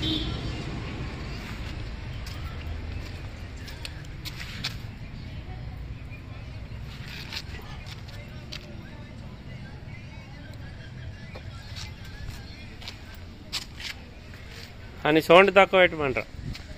అని సౌండ్ తక్కువ పెట్టమంటారు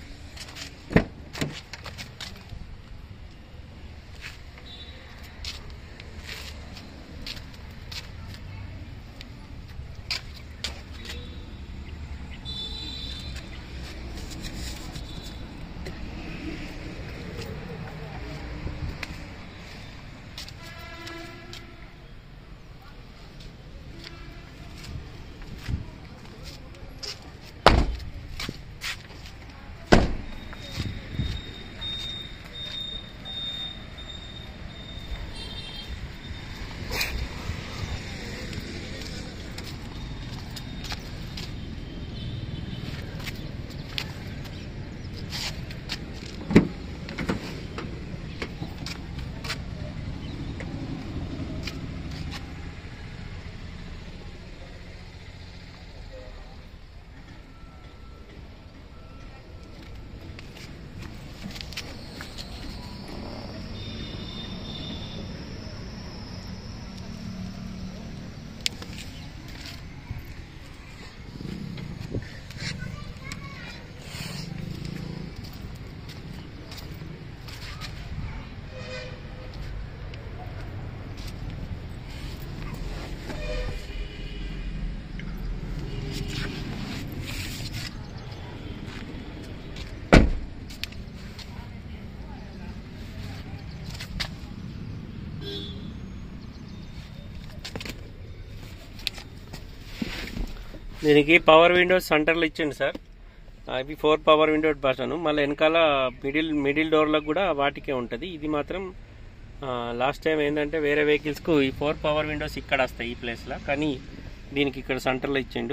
దీనికి పవర్ విండోస్ సెంటర్లు ఇచ్చిండు సార్ అవి ఫోర్ పవర్ విండో బటన్ మళ్ళీ వెనకాల మిడిల్ మిడిల్ డోర్లకు కూడా వాటికే ఉంటుంది ఇది మాత్రం లాస్ట్ టైం ఏంటంటే వేరే వెహికల్స్కు ఈ ఫోర్ పవర్ విండోస్ ఇక్కడ వస్తాయి ఈ ప్లేస్లో కానీ దీనికి ఇక్కడ సెంటర్లో ఇచ్చిండు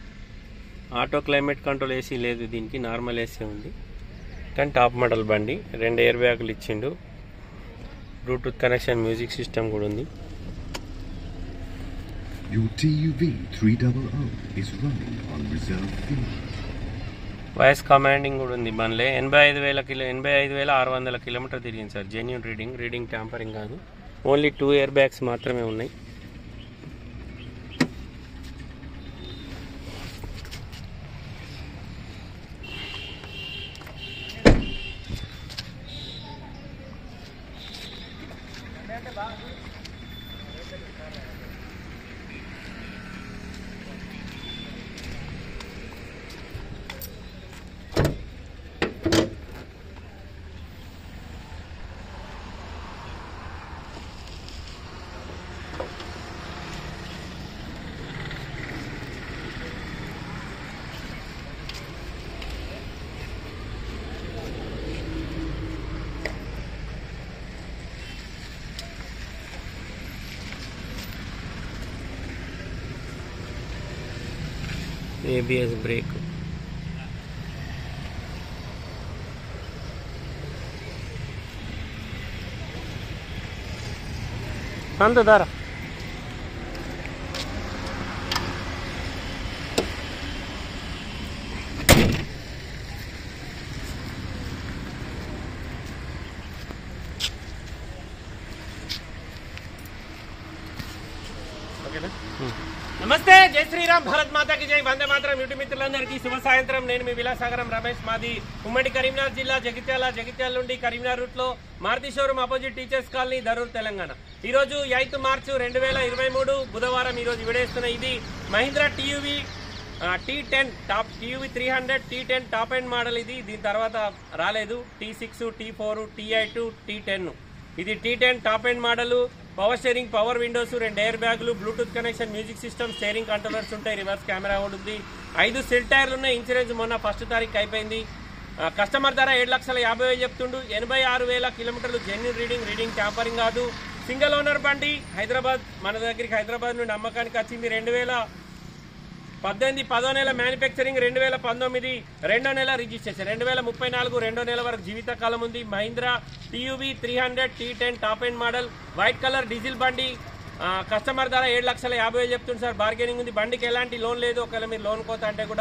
ఆటో క్లైమేట్ కంట్రోల్ ఏసీ లేదు దీనికి నార్మల్ ఏసీ ఉంది కానీ టాప్ మోడల్ బండి రెండు ఎయిర్ బ్యాగులు ఇచ్చిండు బ్లూటూత్ కనెక్షన్ మ్యూజిక్ సిస్టమ్ కూడా ఉంది Your TUV 300 is running on reserve fuel. Voice commanding కూడా ఉంది బండ్లే ఎనభై ఐదు వేల కిలో ఎనభై ఐదు వేల ఆరు వందల కిలోమీటర్ తిరిగింది sir genuine reading reading tampering కాదు ఓన్లీ టూ ఇయర్ బ్యాగ్స్ మాత్రమే ఉన్నాయి ఏబిఎస్ బ్రేక్ అంత ధర ఓకేనా నమస్తే జై శ్రీరామ్ భారత్ మాతాకి జై వందే మాత్రం యూటి మిత్రులందరికీ శుభ సాయంత్రం నేను మీ విలాసాగరం రమేష్ మాది ఉమ్మడి కరీంనగర్ జిల్లా జగిత్యాల జగిత్యాల నుండి కరీంనగర్ రూట్ లో Maruti showroom opposite teachers colony Dharur Telangana ఈ రోజు ఎయిత్ మార్చు రెండు వేల ఇరవై మూడు బుధవారం ఈ రోజు విడేస్తున్న ఇది Mahindra TUV T ten top TUV three hundred T ten top end model ఇది దీని తర్వాత రాలేదు T six T four T eight T ten ఇది T ten top end model power steering power windows రెండు ఎయిర్ బ్యాగులు Bluetooth connection music system steering controllers ఉంటాయి reverse camera కూడా ఉంది ఐదు సెల్ టైర్లు ఉన్నాయి ఇన్సూరెన్స్ మొన్న ఫస్ట్ తారీఖు అయిపోయింది ఆ, కస్టమర్ ధర ఏడు లక్షల యాభై వేలు చెప్తుండు ఎనభై ఆరు వేల కిలోమీటర్లు జెన్యున్ రీడింగ్ రీడింగ్ ట్యాంపరింగ్ కాదు సింగిల్ ఓనర్ బండి హైదరాబాద్ మన దగ్గరికి హైదరాబాద్ నుండి అమ్మకానికి వచ్చింది రెండు వేల పద్దెనిమిది పదో నెల మ్యానుఫ్యాక్చరింగ్ రెండు వేల పంతొమ్మిది రెండో నెల రిజిస్ట్రేషన్ రెండు వేల ముప్పై నాలుగు రెండో నెల వరకు జీవితకాలం ఉంది Mahindra TUV three hundred T ten top end model white colour diesel బండి ఆ, కస్టమర్ ధర ఏడు లక్షల యాభై వేలు చెప్తుంది సార్ బార్గెనింగ్ ఉంది బండికి ఎలాంటి లోన్ లేదు ఒకవేళ మీరు లోన్ కోత అంటే కూడా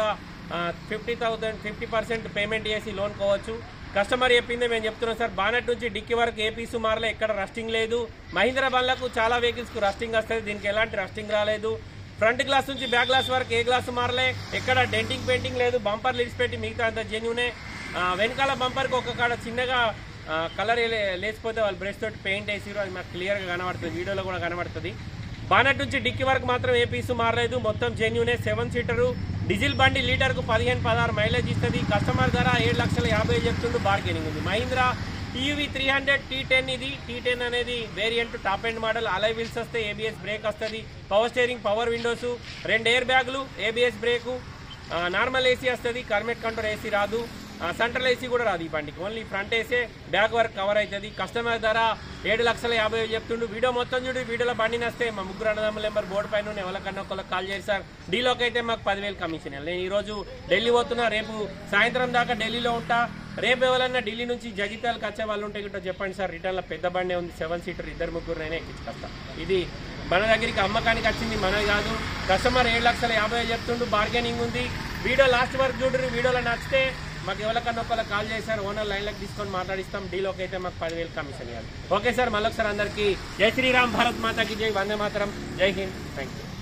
fifty thousand fifty percent payment చేసి లోన్ కోవచ్చు కస్టమర్ చెప్పింది మేము చెప్తున్నాం సార్ బానెట్ నుంచి డిక్కీ వరకు ఏ పీసు మారలే ఎక్కడ రస్టింగ్ లేదు మహీంద్రా బండ్లకు చాలా వెహికల్స్కు రస్టింగ్ వస్తుంది దీనికి ఎలాంటి రస్టింగ్ రాలేదు ఫ్రంట్ గ్లాస్ నుంచి బ్యాక్ గ్లాస్ వరకు ఏ గ్లాస్ మారలే ఎక్కడ డెంటింగ్ పెయింటింగ్ లేదు బంపర్ లిడ్స్ పెట్టి మిగతా అంత జెన్యునే వెనకాల బంపర్కి ఒక కాడ చిన్నగా కలర్ లేచిపోతే వాళ్ళు బ్రష్ తోటి పెయింట్ వేసిరు అది మాకు క్లియర్గా కనబడుతుంది వీడియోలో కూడా కనబడుతుంది బానెట్ నుంచి డిక్కీ వరకు మాత్రం ఏ పీసు మారలేదు మొత్తం జెన్యునే సెవెన్ సీటరు డీజిల్ బండి లీటర్కు పదిహేను పదహారు మైలేజ్ ఇస్తుంది కస్టమర్ ధర ఏడు లక్షల యాభై చెప్తుండు బార్గెనింగ్ ఉంది Mahindra TV three hundred T ten ఇది టీ టెన్ అనేది variant top end model alloy wheels వస్తాయి ఏబిఎస్ బ్రేక్ వస్తుంది పవర్ స్టీరింగ్ పవర్ విండోస్ రెండు ఎయిర్ బ్యాగులు ABS brake normal AC climate control కంట్రోల్ ఏసీ రాదు సెంట్రల్ ఏసీ కూడా రాదు ఈ బండికి ఓన్లీ ఫ్రంట్ ఏసే బ్యాక్ వర్క్ కవర్ అవుతుంది కస్టమర్ ధర ఏడు లక్షల యాభై వేలు చెప్తుండు వీడియో మొత్తం చూడు వీడియోలో బండి నస్తే మా ముగ్గురు అన్నదమ్ముల నెంబర్ బోర్డు పైన ఉన్న ఎవరికన్నా ఒకళ్ళకి కాల్ చేసి సార్ డీలోకి అయితే మాకు పదివేలు కమిషన్ ఇవ్వాలి. నేను ఈరోజు ఢిల్లీ పోతున్నా రేపు సాయంత్రం దాకా ఢిల్లీలో ఉంటా రేపు ఎవరన్నా ఢిల్లీ నుంచి జగిత్యాలకు వచ్చే వాళ్ళు ఉంటే గిట్ట చెప్పండి సార్ రిటర్న్లో పెద్ద బండి ఉంది సెవెన్ సీటర్ ఇద్దరు ముగ్గురు నేనే ఎక్కించుకొస్తా ఇది మన దగ్గరికి అమ్మకానికి వచ్చింది మనది కాదు కస్టమర్ ఏడు లక్షల యాభై వేలు చెప్తుండు బార్గెనింగ్ ఉంది వీడియో లాస్ట్ వరకు చూడరు వీడియోలో నచ్చితే మాకు ఎవరికన్నా ఒకళ్ళకి కాల్ చేశారు ఓనర్ లైన్లకు తీసుకొని మాట్లాడిస్తాం డీలోకి అయితే మాకు పదివేలు కమిషన్ ఇవ్వాలి ఓకే సార్ మళ్ళొకసారి అందరికీ జై శ్రీరామ్ భారత్ మాతాకి జై వందే మాతరం జై హింద్ థ్యాంక్ యూ